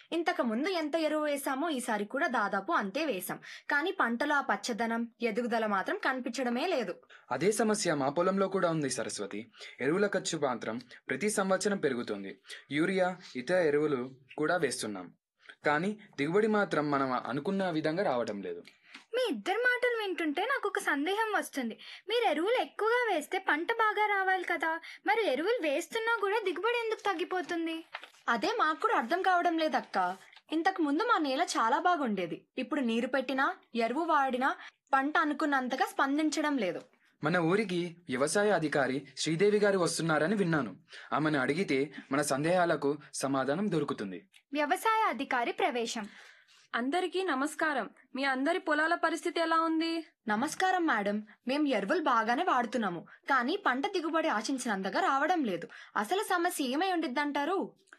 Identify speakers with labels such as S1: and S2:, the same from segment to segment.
S1: ఇంతకు ముందు ఎంత ఎరువు వేసామో ఈసారి కూడా దాదాపు అంతే వేసాం కానీ పంటలో ఆ పచ్చదనం ఎదుగుదల మాత్రం కనిపించడమే లేదు
S2: అదే సమస్య మా పొలంలో కూడా ఉంది సరస్వతి ఎరువుల ఖర్చు మాత్రం ప్రతి సంవత్సరం పెరుగుతుంది యూరియా ఇతర ఎరువులు కూడా వేస్తున్నాం కానీ దిగుబడి మాత్రం మనం అనుకున్న విధంగా రావడం లేదు
S3: మీ ఇద్దరు మాటలు వింటుంటే నాకు ఒక సందేహం వస్తుంది మీరు ఎరువులు ఎక్కువగా వేస్తే పంట బాగా రావాలి కదా మరి ఎరువులు వేస్తున్నా కూడా దిగుబడి ఎందుకు తగ్గిపోతుంది
S1: అదే మాకు కూడా అర్థం కావడం లేదక్క ఇంతకు ముందు మా నేల చాలా బాగుండేది ఇప్పుడు నీరు పెట్టినా ఎరువు వాడినా పంట అనుకున్నంతగా స్పందించడం లేదు
S2: మన ఊరికి వ్యవసాయ అధికారి శ్రీదేవి గారు వస్తున్నారని విన్నాను ఆమెను అడిగితే మన సందేహాలకు సమాధానం దొరుకుతుంది
S3: వ్యవసాయ అధికారి ప్రవేశం
S4: అందరికీ నమస్కారం మీ అందరి పొలాల పరిస్థితి ఎలా ఉంది
S1: నమస్కారం మేడం మేం ఎరువులు బాగానే వాడుతున్నాము కానీ పంట దిగుబడి ఆశించినంతగా రావడం లేదు అసలు సమస్య ఏమై ఉండిద్దంటారు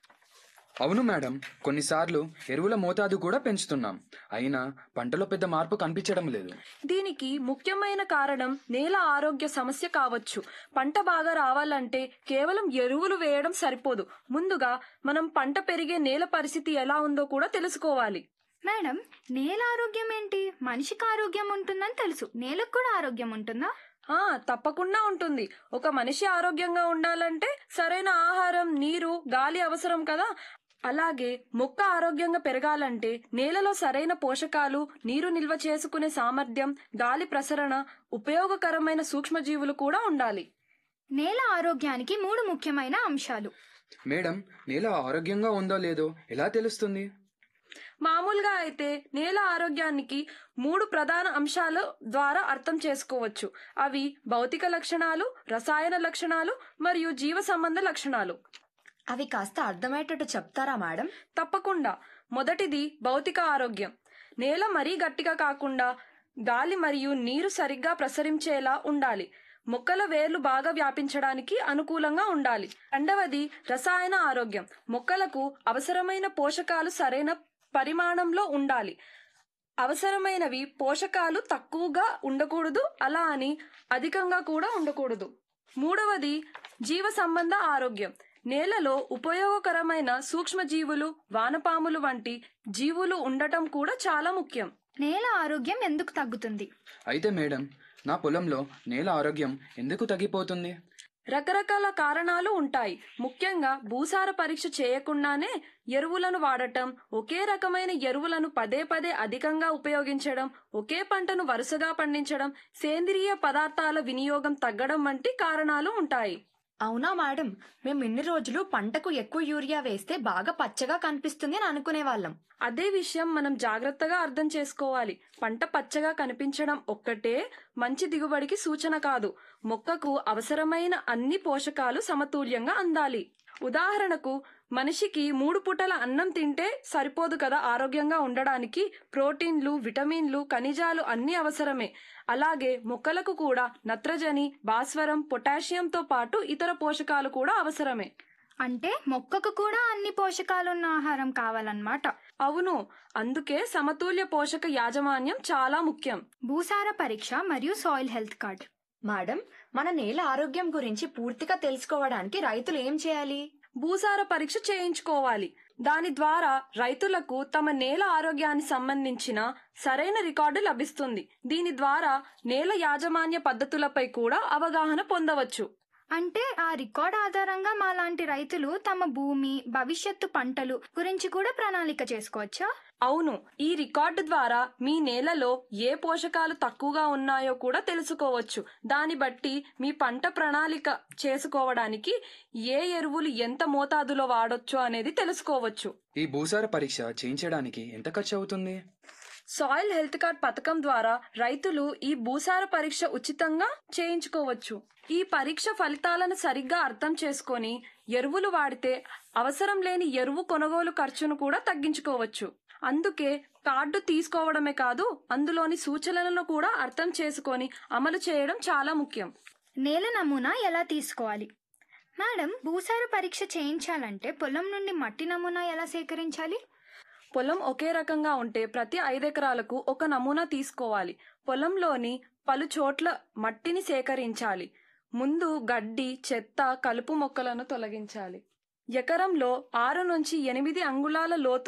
S2: అవును మేడం కొన్నిసార్లు ఎరువుల మోతాదు కూడా పెంచుతున్నాం అయినా పంటలో పెద్ద మార్పు కనిపించడం లేదు
S4: దీనికి ముఖ్యమైన కారణం నేల ఆరోగ్య సమస్య కావచ్చు పంట బాగా రావాలంటే కేవలం ఎరువులు వేయడం సరిపోదు ముందుగా మనం పంట పెరిగే నేల పరిస్థితి ఎలా ఉందో కూడా తెలుసుకోవాలి
S3: మేడం నేల ఆరోగ్యం ఏంటి మనిషికి ఆరోగ్యం ఉంటుందని తెలుసు నేలకు కూడా ఆరోగ్యం ఉంటుందా
S4: ఆ తప్పకుండా ఉంటుంది ఒక మనిషి ఆరోగ్యంగా ఉండాలంటే సరైన ఆహారం నీరు గాలి అవసరం కదా అలాగే మొక్క ఆరోగ్యంగా పెరగాలంటే నేలలో సరైన పోషకాలు నీరు నిల్వ చేసుకునే సామర్థ్యం గాలి ప్రసరణ ఉపయోగకరమైన సూక్ష్మజీవులు కూడా ఉండాలి
S3: నేల ఆరోగ్యానికి మూడు ముఖ్యమైన అంశాలు
S2: మేడం నేల ఆరోగ్యంగా ఉందో లేదో ఎలా తెలుస్తుంది
S4: మామూలుగా అయితే నేల ఆరోగ్యానికి మూడు ప్రధాన అంశాల ద్వారా అర్థం చేసుకోవచ్చు అవి భౌతిక లక్షణాలు రసాయన లక్షణాలు మరియు జీవ సంబంధ లక్షణాలు
S1: అవి కాస్త అర్థమయ్యేటట్టు చెప్తారా మేడం
S4: తప్పకుండా మొదటిది భౌతిక ఆరోగ్యం నేల మరీ గట్టిగా కాకుండా గాలి మరియు నీరు సరిగ్గా ప్రసరించేలా ఉండాలి మొక్కల వేర్లు బాగా వ్యాపించడానికి అనుకూలంగా ఉండాలి రెండవది రసాయన ఆరోగ్యం మొక్కలకు అవసరమైన పోషకాలు సరైన పరిమాణంలో ఉండాలి అవసరమైనవి పోషకాలు తక్కువగా ఉండకూడదు అలా అని అధికంగా కూడా ఉండకూడదు మూడవది జీవ సంబంధ ఆరోగ్యం నేలలో ఉపయోగకరమైన సూక్ష్మజీవులు వానపాములు వంటి జీవులు ఉండటం కూడా చాలా ముఖ్యం
S3: నేల ఆరోగ్యం ఎందుకు తగ్గుతుంది
S2: అయితే మేడం నా పొలంలో నేల ఆరోగ్యం ఎందుకు తగ్గిపోతుంది
S4: రకరకాల కారణాలు ఉంటాయి ముఖ్యంగా భూసార పరీక్ష చేయకుండానే ఎరువులను వాడటం ఒకే రకమైన ఎరువులను పదే పదే అధికంగా ఉపయోగించడం ఒకే పంటను వరుసగా పండించడం సేంద్రియ పదార్థాల వినియోగం తగ్గడం వంటి కారణాలు ఉంటాయి
S1: అవునా మేడం మేము ఇన్ని రోజులు పంటకు ఎక్కువ యూరియా వేస్తే బాగా పచ్చగా కనిపిస్తుంది అని అనుకునే వాళ్ళం
S4: అదే విషయం మనం జాగ్రత్తగా అర్థం చేసుకోవాలి పంట పచ్చగా కనిపించడం ఒక్కటే మంచి దిగుబడికి సూచన కాదు మొక్కకు అవసరమైన అన్ని పోషకాలు సమతుల్యంగా అందాలి ఉదాహరణకు మనిషికి మూడు పూటల అన్నం తింటే సరిపోదు కదా ఆరోగ్యంగా ఉండడానికి ప్రోటీన్లు విటమిన్లు ఖనిజాలు అన్ని అవసరమే అలాగే మొక్కలకు కూడా నత్రజని భాస్వరం పొటాషియంతో పాటు ఇతర పోషకాలు కూడా అవసరమే
S3: అంటే మొక్కకు కూడా అన్ని పోషకాలున్న ఆహారం కావాలన్నమాట
S4: అవును అందుకే సమతుల్య పోషక యాజమాన్యం చాలా ముఖ్యం
S3: భూసార పరీక్ష మరియు సాయిల్ హెల్త్ కార్డ్
S1: మేడం మన నేల ఆరోగ్యం గురించి పూర్తిగా తెలుసుకోవడానికి రైతులు ఏం చేయాలి
S4: భూసార పరీక్ష చేయించుకోవాలి దాని ద్వారా రైతులకు తమ నేల ఆరోగ్యాన్ని సంబంధించిన సరైన రికార్డు లభిస్తుంది దీని ద్వారా నేల యాజమాన్య పద్ధతులపై కూడా అవగాహన పొందవచ్చు
S3: అంటే ఆ రికార్డ్ ఆధారంగా మాలాంటి రైతులు తమ భూమి భవిష్యత్తు పంటలు గురించి కూడా ప్రణాళిక చేసుకోవచ్చా
S4: అవును ఈ రికార్డు ద్వారా మీ నేలలో ఏ పోషకాలు తక్కువగా ఉన్నాయో కూడా తెలుసుకోవచ్చు దాన్ని బట్టి మీ పంట ప్రణాళిక చేసుకోవడానికి ఏ ఎరువులు ఎంత మోతాదులో వాడొచ్చు అనేది తెలుసుకోవచ్చు
S2: ఈ భూసార పరీక్ష చేయించడానికి ఎంత ఖర్చు అవుతుంది
S4: సాయిల్ హెల్త్ కార్డ్ పథకం ద్వారా రైతులు ఈ భూసార పరీక్ష ఉచితంగా చేయించుకోవచ్చు ఈ పరీక్ష ఫలితాలను సరిగ్గా అర్థం చేసుకొని ఎరువులు వాడితే అవసరం లేని ఎరువు కొనుగోలు ఖర్చును కూడా తగ్గించుకోవచ్చు అందుకే కార్డు తీసుకోవడమే కాదు అందులోని సూచనలను కూడా అర్థం చేసుకొని అమలు చేయడం చాలా ముఖ్యం
S3: నేల నమూనా ఎలా తీసుకోవాలి మేడం భూసార పరీక్ష చేయించాలంటే పొలం నుండి మట్టి నమూనా ఎలా సేకరించాలి
S4: పొలం ఒకే రకంగా ఉంటే ప్రతి ఐదెకరాలకు ఒక నమూనా తీసుకోవాలి పొలంలోని పలు చోట్ల మట్టిని సేకరించాలి ముందు గడ్డి చెత్త కలుపు మొక్కలను తొలగించాలి ఎకరంలో ఆరు నుంచి ఎనిమిది అంగుళాల లోతు